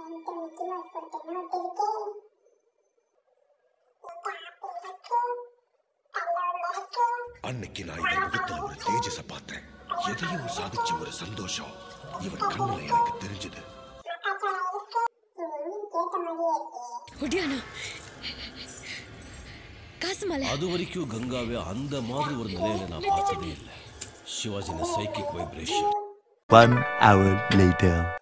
ఎంత Mickey mouse కొట్టేనో తెలికే ఇంకా పిల్లకి తల్లోళ్ళకి அன்னைக்கு நான் இவன் முகத்துல ஒரு தேஜஸ பார்த்தேன் எதையும் சாதிச்ச ஒரு சந்தோஷம் இவன் கண்ணுல எனக்கு தெரிஞ்சது மக்காச்சோளம் இருக்கு இது எங்கேயும் கேட்ட மாதிரியே இருக்கு ஒடியானா காசு மலை அது வரைக்கும் கங்காவை அந்த மாதிரி ஒரு நிலையில நான் பார்த்ததே இல்லை சிவாஜின psychic vibration One hour later.